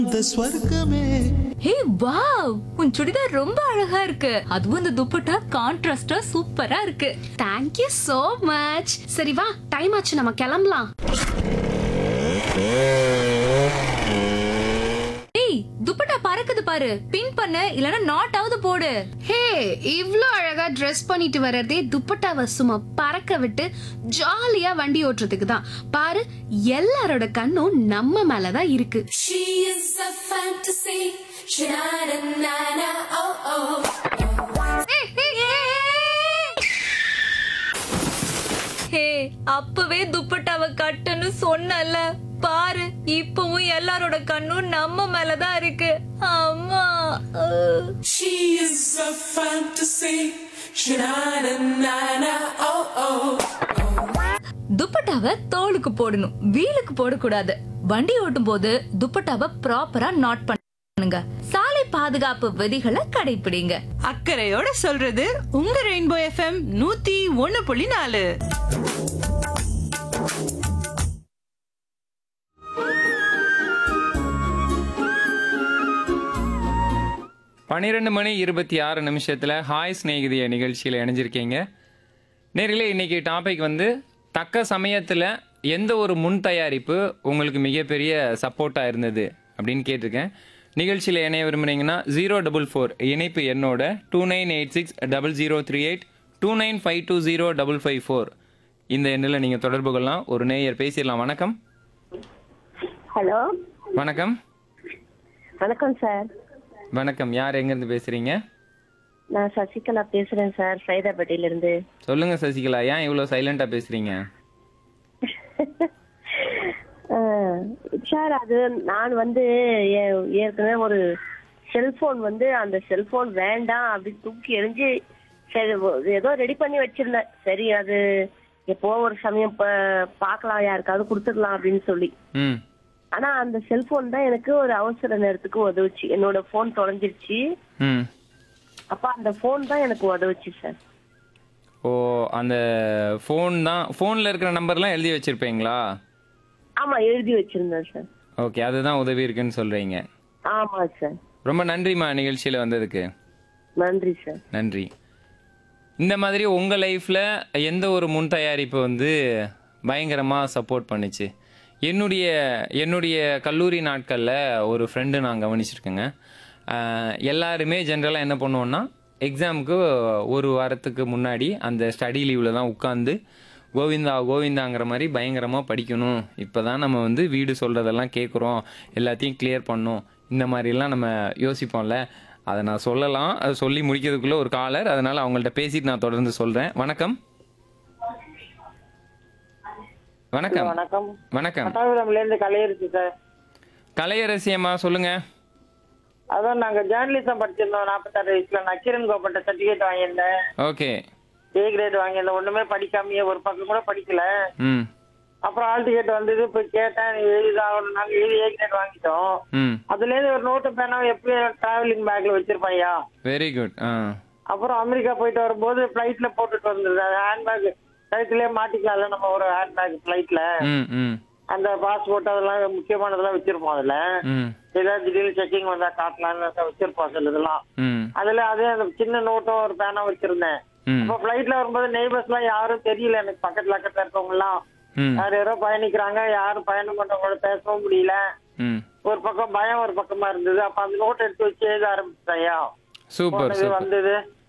இந்த ஸ்வர்க்கமே hey wow உன் சுடிதார் ரொம்ப அழகா இருக்கு அதுவும் இந்த துப்பட்டா கான்ட்ராஸ்டா சூப்பரா இருக்கு தேங்க் யூ so மச் சரி வா டைம் ஆச்சு நம்ம கிளம்பலாம் ஏய் துப்பட்டா பறக்குது பாரு பின் பண்ணு இல்லனா நாட் ஆவது போடு ஹே இவ்ளோ அழகா ட்ரெஸ் பண்ணிட்டு வர்றதே துப்பட்டாவை சும்மா பறக்க விட்டு ஜாலியா வண்டி ஓட்டுறதுக்கு தான் பாரு எல்லாரோட கண்ணும் நம்ம மேல தான் இருக்கு She is a fantasy. Sha-na-na-na, oh oh. ஹே அப்பவே துப்பட்டாவை கட்டுன்னு சொன்னல பாரு இப்பவும் எல்லாரோட கண்ணும் நம்ம மேலதான் இருக்கு அம்மா அஹ். She is a fantasy. Sha-na-na-na, oh oh. துப்பட்டாவை தோலுக்கு போடணும் வீலுக்கு போடக்கூடாது வண்டி ஓட்டும் போது துப்பட்டாவை ப்ராப்பரா நாட் பண்ணுங்க சாலை பாதுகாப்பு விதிகளை கடைபிடிங்க அக்கறையோட சொல்றது உங்க ரெயின்போ எஃப்எம் நூத்தி ஒன்னு புள்ளி நாலு பன்னிரெண்டு மணி இருபத்தி ஆறு நிமிஷத்தில் ஹாய் ஸ்நேகிதிய நிகழ்ச்சியில் இணைஞ்சிருக்கீங்க நேரிலே இன்னைக்கு டாபிக் வந்து தக்க சமயத்தில் எந்த ஒரு முன் தயாரிப்பு உங்களுக்கு மிகப்பெரிய சப்போர்ட்டாக இருந்தது அப்படின்னு கேட்டிருக்கேன் நிகழ்ச்சியில் இணைய விரும்புனீங்கன்னா ஜீரோ டபுள் ஃபோர் இணைப்பு எண்ணோட two nine eight six double zero three eight two nine five two zero double five four இந்த எண்ணில் நீங்கள் தொடர்பு கொள்ளலாம் ஒரு நேயர் பேசிடலாம் வணக்கம் ஹலோ வணக்கம் வணக்கம் சார் வணக்கம் யார் எங்கேருந்து பேசுகிறீங்க நான் சசிகலா பேசுறேன் சார் சைதாப்பேட்டையில இருந்து சொல்லுங்க சசிகலா ஏன் இவ்வளோ சைலண்டாக பேசுறீங்க அஹ், சார் அது நான் வந்து ஏ- ஏற்கனவே ஒரு செல்போன் வந்து அந்த செல்போன் வேண்டாம் அப்படி தூக்கி எறிஞ்சு சரி ஒ- ஏதோ ரெடி பண்ணி வச்சிருந்தேன் சரி அது எப்போ ஒரு சமயம் ப- பார்க்கலாம் யாருக்காவது கொடுத்துடலாம் அப்படின்னு சொல்லி ம் ஆனா அந்த செல்போன் தான் எனக்கு ஒரு அவசர நேரத்துக்கு உதவுச்சு என்னோட போன் தொலைஞ்சிருச்சு ம் அப்ப அந்த போன் தான் எனக்கு உதவுச்சு சார் ஓ அந்த ஃபோன் தான் ஃபோனில் இருக்கிற நம்பர்லாம் எழுதி வச்சிருப்பீங்களா ஆமா எழுதி வச்சிருந்தேன் சார் ஓகே அதுதான் உதவி இருக்குன்னு சொல்றீங்க ஆமா சார் ரொம்ப நன்றிம்மா நிகழ்ச்சியில் வந்ததுக்கு நன்றி சார் நன்றி இந்த மாதிரி உங்கள் லைஃப்பில் எந்த ஒரு முன் தயாரிப்பு வந்து பயங்கரமாக சப்போர்ட் பண்ணுச்சு என்னுடைய என்னுடைய கல்லூரி நாட்களில் ஒரு ஃப்ரெண்டு நான் கவனிச்சிருக்கேங்க ஆஹ் எல்லாருமே ஜென்ரலாக என்ன பண்ணுவோன்னா எக்ஸாமுக்கு ஒரு வாரத்துக்கு முன்னாடி அந்த ஸ்டடி லீவில் தான் உட்காந்து கோவிந்தா கோவிந்தாங்கிற மாதிரி பயங்கரமாக படிக்கணும் இப்போ தான் நம்ம வந்து வீடு சொல்கிறதெல்லாம் கேட்குறோம் எல்லாத்தையும் கிளியர் பண்ணோம் இந்த மாதிரிலாம் நம்ம யோசிப்போம்ல அதை நான் சொல்லலாம் அது சொல்லி முடிக்கிறதுக்குள்ள ஒரு காலர் அதனால அவங்கள்ட்ட பேசிட்டு நான் தொடர்ந்து சொல்றேன் வணக்கம் வணக்கம் வணக்கம் வணக்கம் பட்டாபுரம்ல இருந்து கலையிருச்சு சார் கலையரசியம்மா சொல்லுங்க அதான் நாங்க ஜேர்னலிசம் படிச்சிருந்தோம் நாற்பத்தாறு வயசுல நக்கீரன் கோப்பட்ட சர்டிபிகேட் வாங்கியிருந்தேன் ஓகே ஏ கிரேட் வாங்கியிருந்தேன் ஒண்ணுமே படிக்காமயே ஒரு பக்கம் கூட படிக்கல ம் அப்புறம் ஆல் டிக்கெட் வந்தது போய் கேட்டேன் நீ எழுதாகணும் நாங்க எழுதி ஏ கிரேட் வாங்கிட்டோம் ம் அதுல இருந்து ஒரு நோட்டு பேனா எப்பயும் டிராவலிங் பேக்ல வச்சிருப்பாயா வெரி குட் ஆ அப்புறம் அமெரிக்கா போயிட்டு வரும்போது பிளைட்ல போட்டுட்டு வந்தது ஹேண்ட் பேக் பிளைட்லயே மாட்டிக்கலாம்ல நம்ம ஒரு ஹேண்ட் பேக் பிளைட்ல ம் ம் அந்த பாஸ்போர்ட் அதெல்லாம் முக்கியமானதெல்லாம் வச்சிருப்போம் அதுல ம் ஏதாவது திடீர்னு செக்கிங் வந்தா காட்டலாம்னு வச்சிருப்போம் சில இதெல்லாம் ம் அதுல அதே அந்த சின்ன நோட்டும் ஒரு பேனா வச்சிருந்தேன் ம் அப்ப பிளைட்ல வரும்போது நெய்பர்ஸ் எல்லாம் யாரும் தெரியல எனக்கு பக்கத்துல பக்கத்துல இருக்கவங்க எல்லாம் ம் யார் யாரோ பயணிக்கிறாங்க யாரும் பயணம் பண்றவங்களோட பேசவும் முடியல ம் ஒரு பக்கம் பயம் ஒரு பக்கமா இருந்தது அப்ப அந்த நோட் எடுத்து வச்சு எழுத ஆரம்பிச்சேன் சூப்பர் போனது சூப்பர் வந்தது